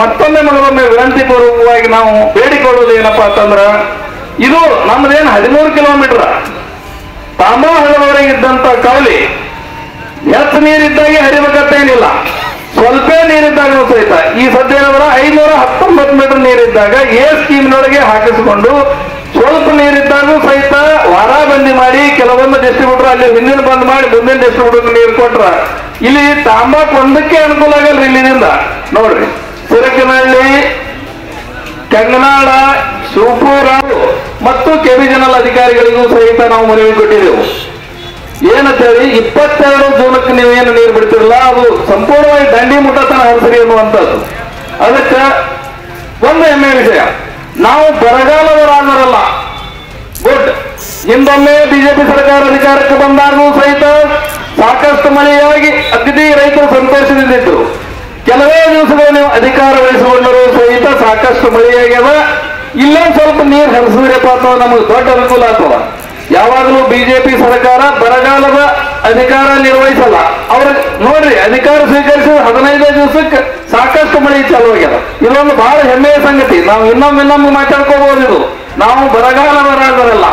ಮತ್ತೊಮ್ಮೆ ಮಗದೊಮ್ಮೆ ವಿನಂತಿ ಪೂರ್ವಕವಾಗಿ ನಾವು ಬೇಡಿಕೊಳ್ಳುವುದು ಏನಪ್ಪಾ ಅಂತಂದ್ರ ಇದು ನಮ್ದೇನು ಹದಿಮೂರು ಕಿಲೋಮೀಟರ್ ತಾಂಬಾ ಹಳ್ಳದವರೆಗೆ ಇದ್ದಂತ ಕವಲಿ ಹೆಚ್ಚು ನೀರಿದ್ದಾಗೆ ಹರಿಬೇಕಂತೇನಿಲ್ಲ ಸ್ವಲ್ಪ ನೀರಿದ್ದಾಗ ಸಹಿತ ಈ ಸದ್ಯ ಏನಂದ್ರ ಐನೂರ ಹತ್ತೊಂಬತ್ತು ಮೀಟರ್ ನೀರಿದ್ದಾಗ ಎ ಸ್ಕೀಮ್ನೊಳಗೆ ಹಾಕಿಸಿಕೊಂಡು ಸ್ವಲ್ಪ ನೀರಿದ್ದಾಗೂ ಸಹಿತ ವಾರಾಬಂದಿ ಮಾಡಿ ಕೆಲವೊಂದು ಡಿಸ್ಟ್ರಿಬ್ಯೂಟರ್ ಅಲ್ಲಿ ಹಿಂದಿನ ಬಂದ್ ಮಾಡಿ ಮುಂದಿನ ಡಿಸ್ಟ್ರಿಬ್ಯೂಟರ್ ನೀರು ಕೊಟ್ರ ಇಲ್ಲಿ ತಾಂಬಾಕ್ ಒಂದಕ್ಕೆ ಅನುಕೂಲ ಆಗಲ್ರಿ ಇಲ್ಲಿನಿಂದ ನೋಡ್ರಿ ಸಿರಕಿನಹಳ್ಳಿ ಕೆಂಗನಾಡ ಶಿವಪುರ ಮತ್ತು ಕೆವಿಜನಲ್ ಅಧಿಕಾರಿಗಳಿಗೂ ಸಹಿತ ನಾವು ಮನವಿ ಕೊಟ್ಟಿದ್ದೆವು ಏನಂತೇಳಿ ಇಪ್ಪತ್ತೆರಡು ಜೂನಕ್ಕೆ ನೀವೇನು ನೀರು ಬಿಡ್ತಿರಲ್ಲ ಅದು ಸಂಪೂರ್ಣವಾಗಿ ದಂಡಿ ಮುಟ್ಟತನ ಹರಿಸರಿ ಅನ್ನುವಂಥದ್ದು ಅದಕ್ಕೆ ಒಂದು ಹೆಮ್ಮೆ ವಿಷಯ ನಾವು ಬರಗಾಲದವರಾದರಲ್ಲ ಗುಡ್ ಹಿಂದೊಮ್ಮೆ ಬಿಜೆಪಿ ಸರ್ಕಾರ ಅಧಿಕಾರಕ್ಕೆ ಬಂದಾಗೂ ಸಹಿತ ಸಾಕಷ್ಟು ಮಳೆಯಾಗಿ ಅಗದಿ ರೈತರು ಸಂತೋಷದಿಂದಿದ್ರು ಕೆಲವೇ ದಿವಸಗಳು ನೀವು ಅಧಿಕಾರ ವಹಿಸಿಕೊಂಡರೂ ಸಹಿತ ಸಾಕಷ್ಟು ಮಳೆಯಾಗ್ಯದ ಇಲ್ಲೇ ಸ್ವಲ್ಪ ನೀರು ಹರಿಸಿದ್ರಪ್ಪ ಅಥವಾ ನಮಗೆ ದೊಡ್ಡ ಅನುಕೂಲ ಆಗ್ತದ ಯಾವಾಗಲೂ ಬಿಜೆಪಿ ಸರ್ಕಾರ ಬರಗಾಲದ ಅಧಿಕಾರ ನಿರ್ವಹಿಸಲ್ಲ ಅವ್ರ ನೋಡ್ರಿ ಅಧಿಕಾರ ಸ್ವೀಕರಿಸಿದ ಹದಿನೈದೇ ದಿವಸಕ್ಕೆ ಸಾಕಷ್ಟು ಮಳೆ ಚಾಲು ಆಗ್ಯದ ಇದೊಂದು ಬಹಳ ಹೆಮ್ಮೆಯ ಸಂಗತಿ ನಾವು ಇನ್ನೊಮ್ಮೆ ಇನ್ನೊಮ್ಮೆ ಮಾತಾಡ್ಕೋಬಹುದು ಇದು ನಾವು ಬರಗಾಲವರಾದರಲ್ಲ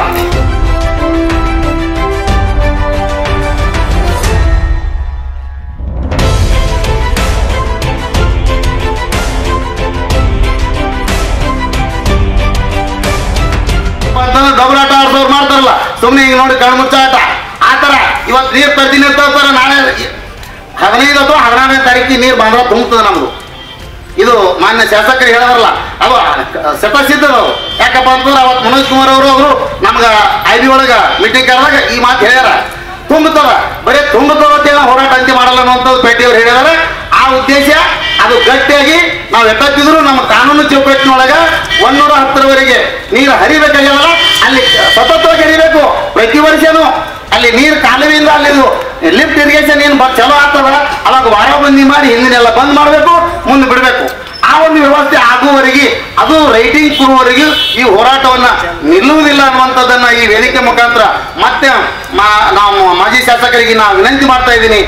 ಅಂತಂದ್ರೆ ದೊಬ್ಬರಾಟ ಆಡ್ಸೋರು ಮಾಡ್ತಾರಲ್ಲ ಸುಮ್ಮನೆ ಈಗ ನೋಡಿ ಕಣ್ಮುಚ್ಚಾಟ ಆ ಥರ ಇವತ್ತು ನೀರು ತರ್ತೀನಿ ಅಂತ ಹೇಳ್ತಾರೆ ನಾಳೆ ಹದಿನೈದು ಅಥವಾ ಹದಿನಾರನೇ ತಾರೀಕಿಗೆ ನೀರು ಬಂದ್ರೆ ತುಂಬುತ್ತದೆ ನಮ್ದು ಇದು ಮಾನ್ಯ ಶಾಸಕರು ಹೇಳಿದ್ರಲ್ಲ ಅದು ಶತಸಿದ್ಧರು ಅವರು ಯಾಕಪ್ಪ ಅಂತಂದ್ರೆ ಅವತ್ತು ಮನೋಜ್ ಕುಮಾರ್ ಅವರು ಅವರು ನಮ್ಗೆ ಐ ಬಿ ಒಳಗೆ ಮೀಟಿಂಗ್ ಕರೆದಾಗ ಈ ಮಾತು ಹೇಳ್ಯಾರ ತುಂಬುತ್ತವ ಬರೀ ತುಂಬುತ್ತವ ಅಂತೇಳಿ ಹೋರಾಟ ಅಂತ್ಯ ಮಾಡಲ್ಲ ಅನ್ನುವಂಥದ್ದು ಪೇಟೆಯವರು ಹೇಳಿದಾರೆ ಆ ಉದ್ದೇಶ ಅದು ಗಟ್ಟಿಯಾಗಿ ನಾವು ಎತ್ತತ್ತಿದ್ರು ನಮ್ಮ ಕಾನೂನು ಚೌಕಟ್ಟಿನೊಳಗ ಒಂದೂರ ಹತ್ತರವರೆಗೆ ನೀರು ಹರಿಬೇಕಾಗ್ಯವಲ್ಲ ಅಲ್ಲಿ ಸತತವಾಗಿ ಹರಿಬೇಕು ಪ್ರತಿ ವರ್ಷನೂ ಅಲ್ಲಿ ನೀರು ಕಾಲುವೆಯಿಂದ ಅಲ್ಲಿ ಲಿಫ್ಟ್ ಇರಿಗೇಷನ್ ಏನು ಬ- ಚಲೋ ಆಗ್ತದ ಅವಾಗ ವಾರ ಬಂದಿ ಮಾಡಿ ಹಿಂದಿನೆಲ್ಲ ಬಂದ್ ಮಾಡಬೇಕು ಮುಂದೆ ಬಿಡಬೇಕು ಆ ಒಂದು ವ್ಯವಸ್ಥೆ ಆಗುವವರೆಗೆ ಅದು ರೈಟಿಂಗ್ ಕೊಡುವವರೆಗೂ ಈ ಹೋರಾಟವನ್ನ ನಿಲ್ಲುವುದಿಲ್ಲ ಅನ್ನುವಂಥದ್ದನ್ನ ಈ ವೇದಿಕೆ ಮುಖಾಂತರ ಮತ್ತೆ ಮಾ- ನಾವು ಮಾಜಿ ಶಾಸಕರಿಗೆ ನಾವು ವಿನಂತಿ ಮಾಡ್ತಾ ಇದ್ದೀನಿ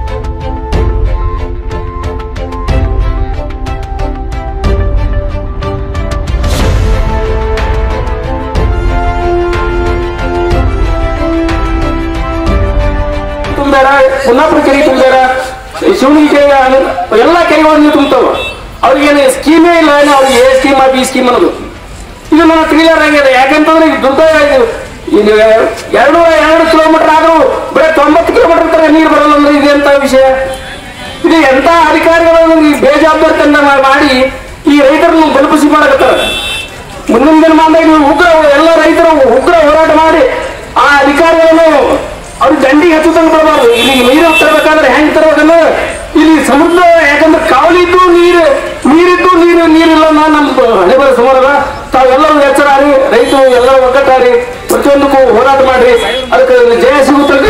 ತುಂಬೇಡ ಕುನ್ನಾಪುರ ಕೆರೆ ತುಂಬೇಡ ಶಿವನಿಗೆ ಕೆರೆ ಆಗ- ಎಲ್ಲ ಕೆರೆಗಳು ನೀವು ತುಂಬ್ತಾವ ಅವ್ರಿಗೇನು ಸ್ಕೀಮೇ ಇಲ್ಲ ಏನು ಅವ್ರಿಗೆ ಎ ಸ್ಕೀಮ್ ಬಿ ಸ್ಕೀಮ್ ಅನ್ನೋದು ಇದು ನನ್ನ ಕ್ಲಿಯರ್ ಆಗಿದೆ ಯಾಕಂತಂದ್ರೆ ಇದು ದುರ್ದೈವ ಇದು ಇದು ಎರಡು ಎರಡು ಕಿಲೋಮೀಟರ್ ಆದ್ರೂ ಬರೀ ತೊಂಬತ್ತು ಕಿಲೋಮೀಟರ್ ತರ ನೀರು ಬರಲ್ಲ ಅಂದ್ರೆ ಇದು ಎಂತ ವಿಷಯ ಇದು ಎಂತ ಅಧಿಕಾರಿಗಳು ಈ ಬೇಜವಾಬ್ದಾರಿತನ ಮಾಡಿ ಈ ರೈತರನ್ನು ಬಲಪಸಿ ಮಾಡಕತ್ತಾರ ಮುಂದಿನ ದಿನಮಾನದಾಗ ನೀವು ಉಗ್ರ ಎಲ್ಲ ರೈತರು ಉಗ್ರ ಹೋರಾಟ ಮಾಡಿ ಆ ಅಧಿಕಾರಿಗಳನ್ನು ಅವ್ರಿಗೆ ದಂಡಿಗೆ ಹಚ್ಚುತ್ತಂಗೆ ಬರಬಾರ್ದು ಇಲ್ಲಿ ನೀರು ತರಬೇಕಾದ್ರೆ ಹೆಂಗ್ ತರಬೇಕಂದ್ರೆ ಇಲ್ಲಿ ಸಮುದ್ರ ಯಾಕಂದ್ರೆ ಕಾವಲಿದ್ದು ನೀರು ನೀರಿದ್ದು ನೀರು ನೀರಿಲ್ಲ ನಾನು ನಮ್ಮ ಹಣೆ ಬರ ಸುಮಾರದ ತಾವೆಲ್ಲರೂ ಎಚ್ಚರಾರಿ ರೈತರು ಎಲ್ಲರೂ ಒಗ್ಗಟ್ಟಾರಿ ಪ್ರತಿಯೊಂದಕ್ಕೂ ಹೋರಾಟ ಮಾಡ್ರಿ ಅದಕ್ಕೆ ಜಯ ಸಿಗುತ್ತಂತೆ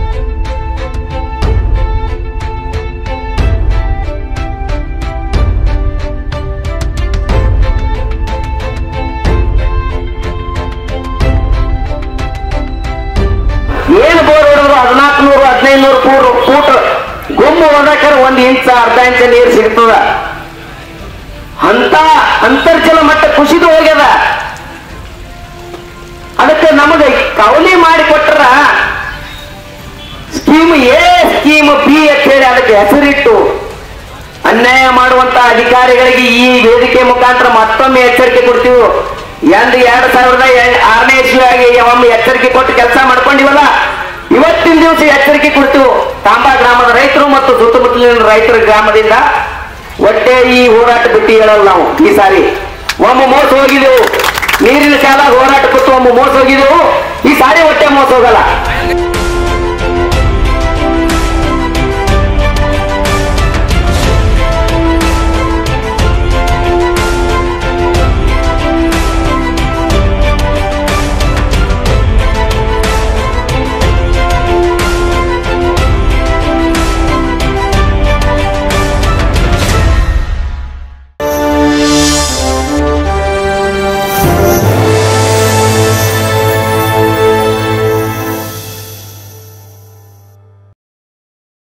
ಏನು ಬೋರ್ ಹೊಡೆದ್ರು ಹದಿನಾಲ್ಕು ನೂರು ಹದಿನೈದು ನೂರು ಫೂಟ್ ಫೂಟ್ ಗುಂಬು ಹೊಡಕ್ರ ಒಂದ್ ಇಂಚ ಅರ್ಧ ಇಂಚ ನೀರು ಸಿಗ್ತದ ಅಂತ ಅಂತರ್ಜಲ ಮಟ್ಟ ಕುಸಿದು ಹೋಗ್ಯದ ಅದಕ್ಕೆ ನಮಗೆ ಕವಲಿ ಮಾಡಿ ಕೊಟ್ರ ಸ್ಕೀಮ್ ಎ ಸ್ಕೀಮ್ ಬಿ ಅಂತ ಹೇಳಿ ಅದಕ್ಕೆ ಹೆಸರಿಟ್ಟು ಅನ್ಯಾಯ ಮಾಡುವಂತ ಅಧಿಕಾರಿಗಳಿಗೆ ಈ ವೇದಿಕೆ ಮುಖಾಂತರ ಮತ್ತೊಮ್ಮೆ ಎಚ್ಚರಿಕೆ ಕೊಡ್ತೀವಿ ಎಂದು ಎರಡ್ ಸಾವಿರದ ಎ- ಆರನೇ ಇಸ್ವಿಯಾಗಿ ಒಮ್ಮೆ ಎಚ್ಚರಿಕೆ ಕೊಟ್ಟು ಕೆಲಸ ಮಾಡ್ಕೊಂಡಿವಲ್ಲ ಇವತ್ತಿನ ದಿವಸ ಎಚ್ಚರಿಕೆ ಕೊಡ್ತೀವಿ ತಾಂಬಾ ಗ್ರಾಮದ ರೈತರು ಮತ್ತು ಸುತ್ತಮುತ್ತಲಿನ ರೈತರ ಗ್ರಾಮದಿಂದ ಒಟ್ಟೆ ಈ ಹೋರಾಟ ಬಿಟ್ಟು ಹೇಳಲ್ಲ ನಾವು ಈ ಸಾರಿ ಒಮ್ಮೆ ಮೋಸ ಹೋಗಿದೆವು ನೀರಿನ ಕಾಲ ಹೋರಾಟ ಕೊಟ್ಟು ಒಮ್ಮೆ ಮೋಸ ಹೋಗಿದೆವು ಈ ಸಾರಿ ಒಟ್ಟೆ ಮೋಸ ಹೋಗಲ್ಲ